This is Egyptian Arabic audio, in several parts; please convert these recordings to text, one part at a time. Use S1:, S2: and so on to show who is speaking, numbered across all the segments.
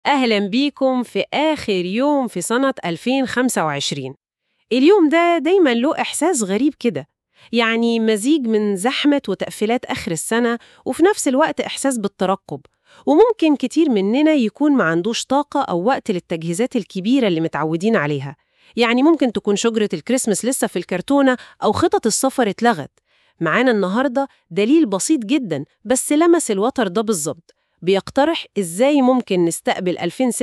S1: أهلا بيكم في آخر يوم في سنة 2025 اليوم ده دايما له إحساس غريب كده يعني مزيج من زحمة وتقفيلات آخر السنة وفي نفس الوقت إحساس بالترقب وممكن كتير مننا يكون ما عندوش طاقة أو وقت للتجهيزات الكبيرة اللي متعودين عليها يعني ممكن تكون شجرة الكريسماس لسه في الكرتونة أو خطط السفر اتلغت معانا النهاردة دليل بسيط جدا بس لمس الوتر ده بالظبط بيقترح إزاي ممكن نستقبل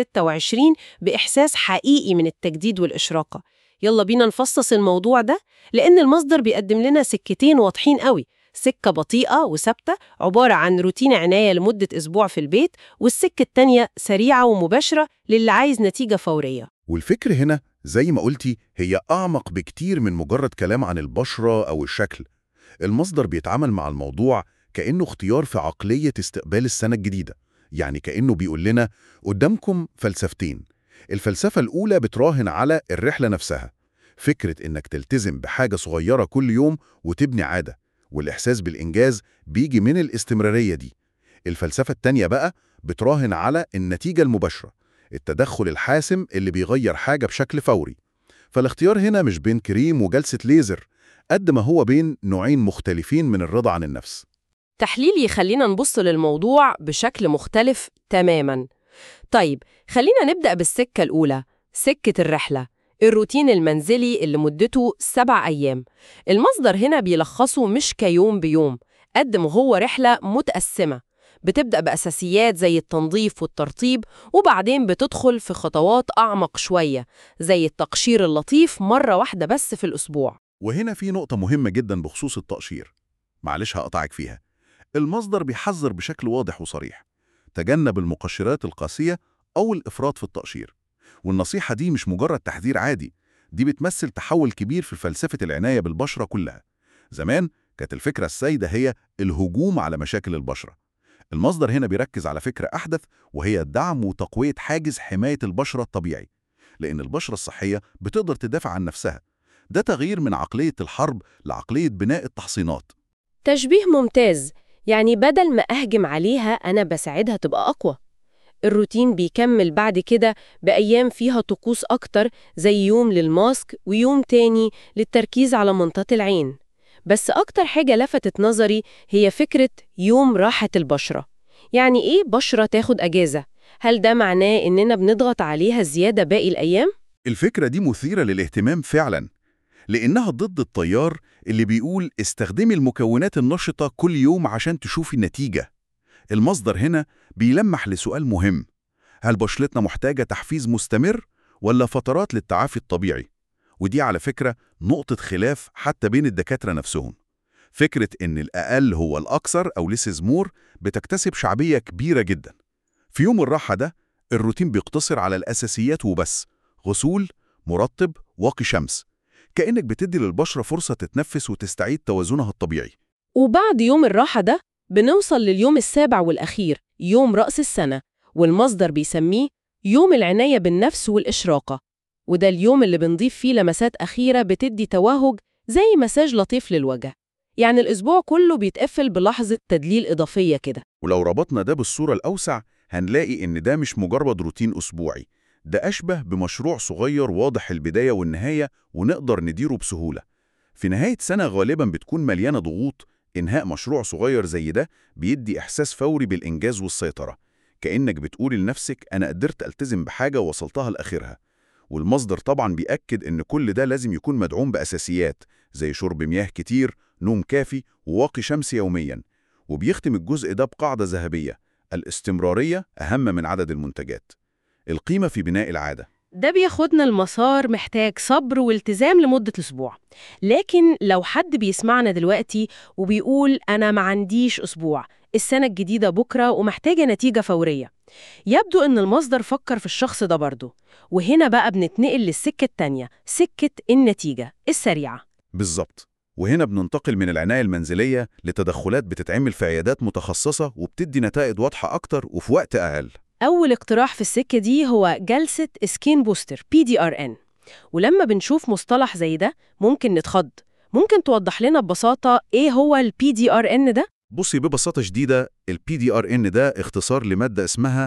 S1: 2026 بإحساس حقيقي من التجديد والإشراقة يلا بينا نفصص الموضوع ده لأن المصدر بيقدم لنا سكتين واضحين قوي سكة بطيئة وثابتة عبارة عن روتين عناية لمدة أسبوع في البيت والسكة التانية سريعة ومباشرة للي عايز نتيجة فورية
S2: والفكر هنا زي ما قلتي هي أعمق بكتير من مجرد كلام عن البشرة أو الشكل المصدر بيتعامل مع الموضوع كأنه اختيار في عقلية استقبال السنة الجديدة يعني كأنه بيقول لنا قدامكم فلسفتين الفلسفة الأولى بتراهن على الرحلة نفسها فكرة إنك تلتزم بحاجة صغيرة كل يوم وتبني عادة والإحساس بالإنجاز بيجي من الاستمرارية دي الفلسفة التانية بقى بتراهن على النتيجة المباشرة التدخل الحاسم اللي بيغير حاجة بشكل فوري فالاختيار هنا مش بين كريم وجلسة ليزر قد ما هو بين نوعين مختلفين من الرضا عن النفس
S1: تحليل يخلينا نبص للموضوع بشكل مختلف تماما طيب خلينا نبدأ بالسكة الأولى سكة الرحلة الروتين المنزلي اللي مدته سبع أيام المصدر هنا بيلخصه مش كيوم بيوم قد ما هو رحلة متقسمة بتبدأ بأساسيات زي التنظيف والترطيب وبعدين بتدخل في خطوات أعمق شوية زي التقشير اللطيف مرة واحدة بس في الأسبوع
S2: وهنا في نقطة مهمة جدا بخصوص التقشير معلش هقطعك فيها المصدر بيحذر بشكل واضح وصريح تجنب المقشرات القاسية أو الإفراط في التقشير والنصيحة دي مش مجرد تحذير عادي دي بتمثل تحول كبير في فلسفة العناية بالبشرة كلها زمان كانت الفكرة السائدة هي الهجوم على مشاكل البشرة المصدر هنا بيركز على فكرة أحدث وهي دعم وتقوية حاجز حماية البشرة الطبيعي لأن البشرة الصحية بتقدر تدافع عن نفسها ده تغيير من عقلية الحرب لعقلية بناء التحصينات
S1: تشبيه ممتاز يعني بدل ما أهجم عليها أنا بساعدها تبقى أقوى الروتين بيكمل بعد كده بأيام فيها طقوس أكتر زي يوم للماسك ويوم تاني للتركيز على منطقة العين بس أكتر حاجة لفتت نظري هي فكرة يوم راحة البشرة يعني إيه بشرة تاخد أجازة؟ هل ده معناه إننا بنضغط عليها زيادة باقي الأيام؟
S2: الفكرة دي مثيرة للاهتمام فعلا لأنها ضد التيار اللي بيقول استخدمي المكونات النشطة كل يوم عشان تشوفي النتيجة المصدر هنا بيلمح لسؤال مهم هل بشرتنا محتاجة تحفيز مستمر ولا فترات للتعافي الطبيعي؟ ودي على فكرة نقطة خلاف حتى بين الدكاترة نفسهم فكرة إن الأقل هو الأكثر أو لسز مور بتكتسب شعبية كبيرة جدا في يوم الراحة ده الروتين بيقتصر على الأساسيات وبس غسول، مرطب، واقي شمس كأنك بتدي للبشرة فرصة تتنفس وتستعيد توازنها الطبيعي
S1: وبعد يوم الراحة ده بنوصل لليوم السابع والأخير يوم رأس السنة والمصدر بيسميه يوم العناية بالنفس والإشراقة وده اليوم اللي بنضيف فيه لمسات أخيرة بتدي توهج زي مساج لطيف للوجه يعني الأسبوع كله بيتقفل بلحظة تدليل إضافية كده
S2: ولو ربطنا ده بالصورة الأوسع هنلاقي إن ده مش مجرد روتين أسبوعي ده أشبه بمشروع صغير واضح البداية والنهاية ونقدر نديره بسهولة في نهاية سنة غالبا بتكون مليانة ضغوط إنهاء مشروع صغير زي ده بيدي إحساس فوري بالإنجاز والسيطرة كأنك بتقول لنفسك أنا قدرت ألتزم بحاجة ووصلتها لآخرها والمصدر طبعا بيأكد إن كل ده لازم يكون مدعوم بأساسيات زي شرب مياه كتير، نوم كافي، وواقي شمس يوميا وبيختم الجزء ده بقاعدة ذهبية الاستمرارية أهم من عدد المنتجات القيمة في بناء العادة
S1: ده بياخدنا المسار محتاج صبر والتزام لمدة أسبوع لكن لو حد بيسمعنا دلوقتي وبيقول أنا ما عنديش أسبوع السنة الجديدة بكرة ومحتاجة نتيجة فورية يبدو أن المصدر فكر في الشخص ده برضه وهنا بقى بنتنقل للسكة التانية سكة النتيجة السريعة
S2: بالظبط وهنا بننتقل من العناية المنزلية لتدخلات بتتعمل في عيادات متخصصة وبتدي نتائج واضحة أكتر وفي وقت أقل
S1: أول اقتراح في السكة دي هو جلسة سكين بوستر PDRN ولما بنشوف مصطلح زي ده ممكن نتخض ممكن توضح لنا ببساطة إيه هو ال PDRN ده؟
S2: بصي ببساطة شديدة ال PDRN ده اختصار لمادة اسمها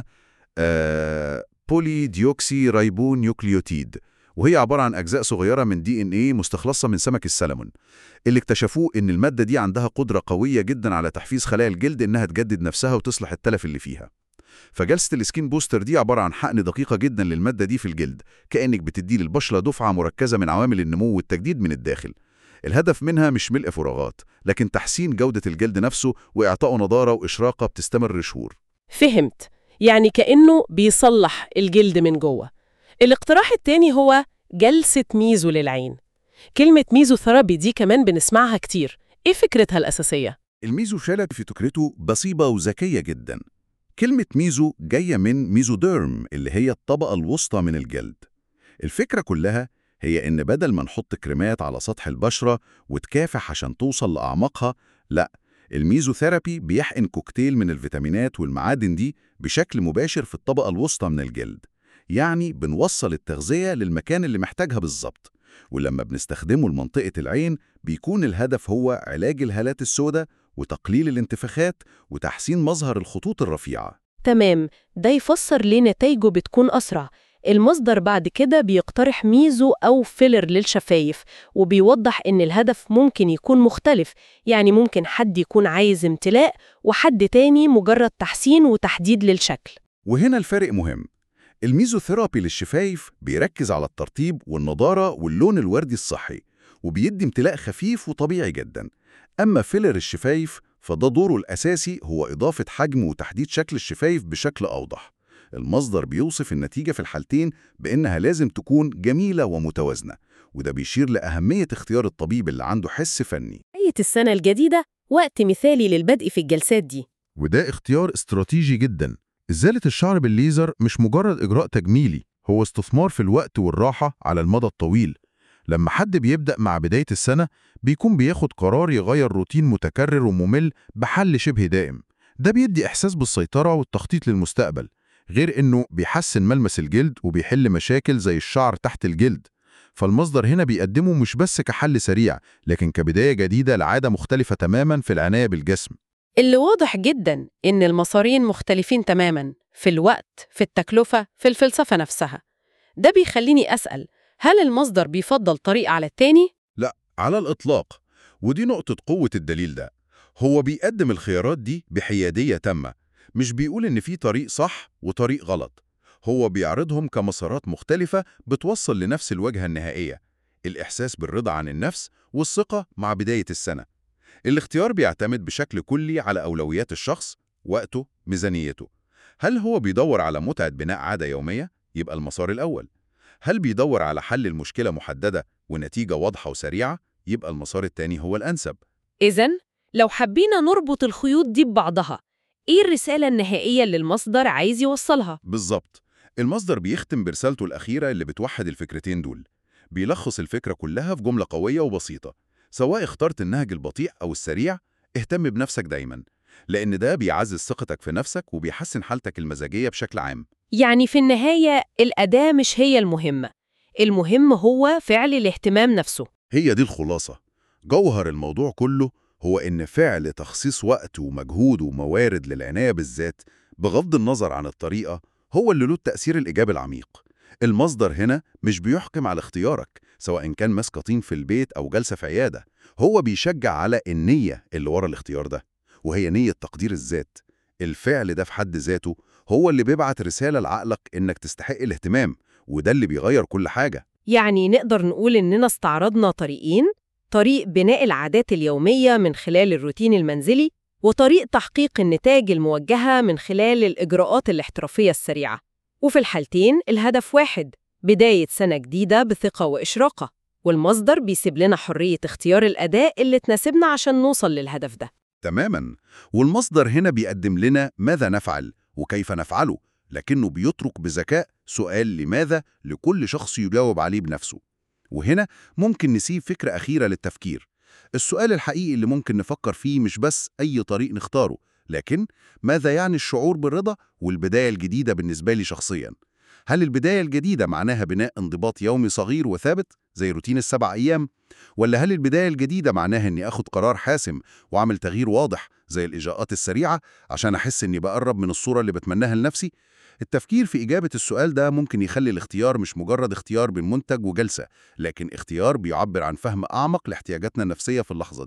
S2: آه بولي ديوكسي ريبو نيوكليوتيد وهي عبارة عن أجزاء صغيرة من دي ان ايه مستخلصة من سمك السلمون اللي اكتشفوه إن المادة دي عندها قدرة قوية جدا على تحفيز خلايا الجلد إنها تجدد نفسها وتصلح التلف اللي فيها فجلسة السكين بوستر دي عبارة عن حقن دقيقة جدا للمادة دي في الجلد كأنك بتدي للبشرة دفعة مركزة من عوامل النمو والتجديد من الداخل الهدف منها مش ملء فراغات لكن تحسين جودة الجلد نفسه وإعطائه نضارة وإشراقة بتستمر شهور
S1: فهمت يعني كأنه بيصلح الجلد من جوه الاقتراح التاني هو جلسة ميزو للعين كلمة ميزوثيرابي دي كمان بنسمعها كتير ايه فكرتها الأساسية؟
S2: الميزو شالت في فكرته بسيطة وذكية جدا كلمة ميزو جاية من ميزوديرم اللي هي الطبقة الوسطى من الجلد الفكرة كلها هي إن بدل ما نحط كريمات على سطح البشرة وتكافح عشان توصل لأعماقها لا الميزوثيرابي بيحقن كوكتيل من الفيتامينات والمعادن دي بشكل مباشر في الطبقة الوسطى من الجلد يعني بنوصل التغذية للمكان اللي محتاجها بالظبط ولما بنستخدمه لمنطقة العين بيكون الهدف هو علاج الهالات السوداء وتقليل الانتفاخات وتحسين مظهر الخطوط الرفيعة
S1: تمام ده يفسر ليه نتائجه بتكون أسرع المصدر بعد كده بيقترح ميزو أو فيلر للشفايف وبيوضح إن الهدف ممكن يكون مختلف يعني ممكن حد يكون عايز امتلاء وحد تاني مجرد تحسين وتحديد للشكل
S2: وهنا الفارق مهم الميزوثيرابي للشفايف بيركز على الترطيب والنضارة واللون الوردي الصحي وبيدي امتلاء خفيف وطبيعي جدا أما فيلر الشفايف فده دوره الأساسي هو إضافة حجم وتحديد شكل الشفايف بشكل أوضح المصدر بيوصف النتيجة في الحالتين بإنها لازم تكون جميلة ومتوازنة وده بيشير لأهمية اختيار الطبيب اللي عنده حس فني
S1: بداية السنة الجديدة وقت مثالي للبدء في الجلسات دي
S2: وده اختيار استراتيجي جدا إزالة الشعر بالليزر مش مجرد إجراء تجميلي هو استثمار في الوقت والراحة على المدى الطويل لما حد بيبدأ مع بداية السنة بيكون بياخد قرار يغير روتين متكرر وممل بحل شبه دائم ده بيدي إحساس بالسيطرة والتخطيط للمستقبل غير إنه بيحسن ملمس الجلد وبيحل مشاكل زي الشعر تحت الجلد فالمصدر هنا بيقدمه مش بس كحل سريع لكن كبداية جديدة لعادة مختلفة تماما في العناية بالجسم
S1: اللي واضح جدا إن المسارين مختلفين تماما في الوقت في التكلفة في الفلسفة نفسها ده بيخليني أسأل هل المصدر بيفضل طريق على التاني؟
S2: لا على الإطلاق ودي نقطة قوة الدليل ده هو بيقدم الخيارات دي بحيادية تامة مش بيقول إن في طريق صح وطريق غلط هو بيعرضهم كمسارات مختلفة بتوصل لنفس الوجهة النهائية الإحساس بالرضا عن النفس والثقة مع بداية السنة الاختيار بيعتمد بشكل كلي على أولويات الشخص وقته ميزانيته هل هو بيدور على متعة بناء عادة يومية؟ يبقى المسار الأول هل بيدور على حل المشكلة محددة ونتيجة واضحة وسريعة؟ يبقى المسار التاني هو الأنسب
S1: إذا لو حبينا نربط الخيوط دي ببعضها إيه الرسالة النهائية اللي المصدر عايز يوصلها؟
S2: بالظبط المصدر بيختم برسالته الأخيرة اللي بتوحد الفكرتين دول بيلخص الفكرة كلها في جملة قوية وبسيطة سواء اخترت النهج البطيء أو السريع اهتم بنفسك دايما لأن ده بيعزز ثقتك في نفسك وبيحسن حالتك المزاجية بشكل عام
S1: يعني في النهاية الأداة مش هي المهمة المهم هو فعل الاهتمام نفسه
S2: هي دي الخلاصة جوهر الموضوع كله هو إن فعل تخصيص وقت ومجهود وموارد للعناية بالذات بغض النظر عن الطريقة هو اللي له التأثير الإيجابي العميق المصدر هنا مش بيحكم على اختيارك سواء كان مسقطين في البيت أو جلسة في عيادة هو بيشجع على النية اللي ورا الاختيار ده وهي نية تقدير الذات الفعل ده في حد ذاته هو اللي بيبعت رسالة لعقلك إنك تستحق الاهتمام وده اللي بيغير كل حاجة
S1: يعني نقدر نقول إننا استعرضنا طريقين طريق بناء العادات اليومية من خلال الروتين المنزلي وطريق تحقيق النتائج الموجهة من خلال الإجراءات الاحترافية السريعة وفي الحالتين الهدف واحد بداية سنة جديدة بثقة وإشراقة والمصدر بيسيب لنا حرية اختيار الأداء اللي تناسبنا عشان نوصل للهدف ده
S2: تماما والمصدر هنا بيقدم لنا ماذا نفعل وكيف نفعله لكنه بيترك بذكاء سؤال لماذا لكل شخص يجاوب عليه بنفسه وهنا ممكن نسيب فكرة أخيرة للتفكير السؤال الحقيقي اللي ممكن نفكر فيه مش بس أي طريق نختاره لكن ماذا يعني الشعور بالرضا والبداية الجديدة بالنسبة لي شخصياً؟ هل البداية الجديدة معناها بناء انضباط يومي صغير وثابت زي روتين السبع أيام؟ ولا هل البداية الجديدة معناها إني أخد قرار حاسم وأعمل تغيير واضح زي الإجراءات السريعة عشان أحس إني بقرب من الصورة اللي بتمناها لنفسي؟ التفكير في إجابة السؤال ده ممكن يخلي الاختيار مش مجرد اختيار بين منتج وجلسة لكن اختيار بيعبر عن فهم أعمق لاحتياجاتنا النفسية في اللحظة